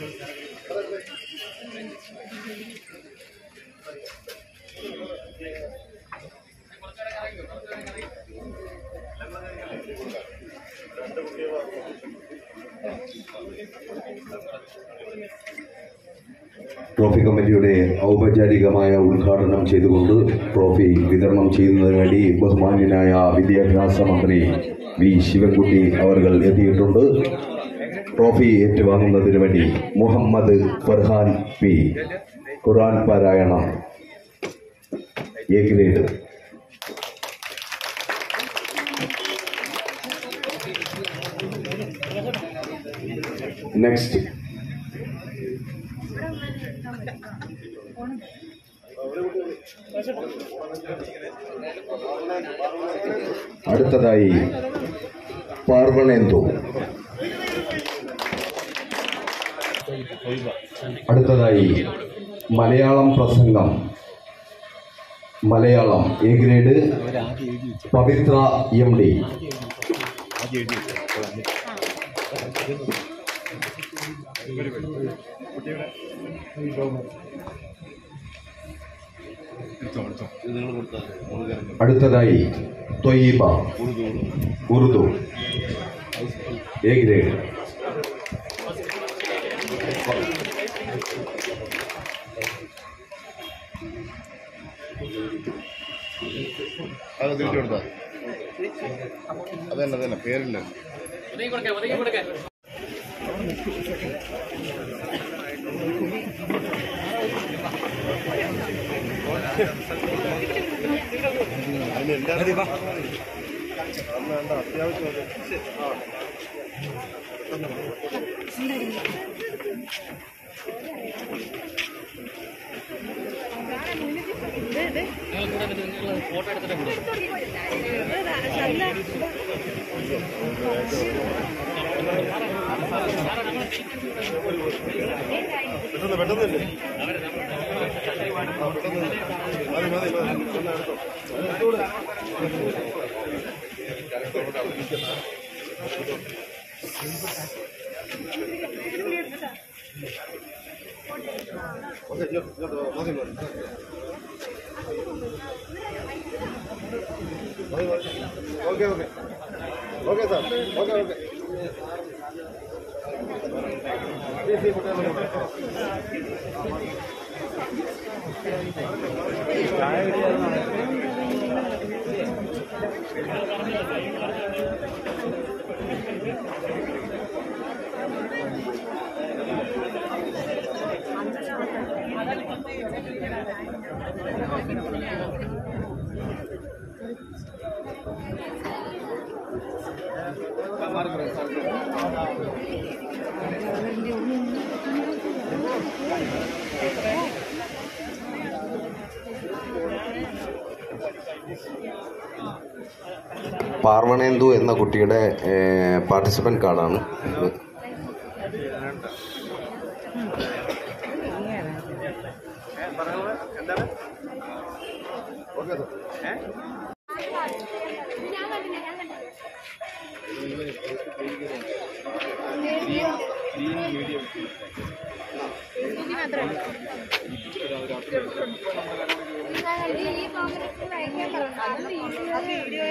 trophy കമ്മിറ്റിയുടെ ഔപചാരികമായ ഉദ്ഘാടനം ചെയ്തുകൊണ്ട് ട്രോഫി വിതരണം ചെയ്യുന്നതിന് വേണ്ടി ബഹുമാന്യനായ വിദ്യാഭ്യാസ മന്ത്രി വി ശിവൻകുട്ടി അവർ എത്തിയിട്ടുണ്ട് ട്രോഫി ഏറ്റുവാങ്ങുന്നതിന് വേണ്ടി മുഹമ്മദ് ഫർഹാൻ പി ഖുർആൻ പാരായണം എ ഗ്രേഡ് നെക്സ്റ്റ് അടുത്തതായി പാർവണേന്ദു അടുത്തതായി മലയാളം പ്രസംഗം Malayalam A grade Pavithra M D അടുത്തതായി തൊയ്യബ ഉറുദു എ ഗ്രേഡ് അത് തിരിച്ചു കൊടുത്താ അതന്നെ അതന്നെ പേരില്ല പെട്ടെന്ന് പെട്ടെന്നല്ലേ മതി മതി മതി എടുത്തോ ഓക്കെ ഇങ്ങോട്ട് മതി മതി okay okay okay sir okay okay Parvanendu എന്ന കുട്ടിയുടെ പാർട്ടിസിപ്പന്റ് കാർഡാണ് ഇത് ഓക്കെ സാർ ഈ കോൺഗ്രസ് ഭയങ്കര വീഡിയോ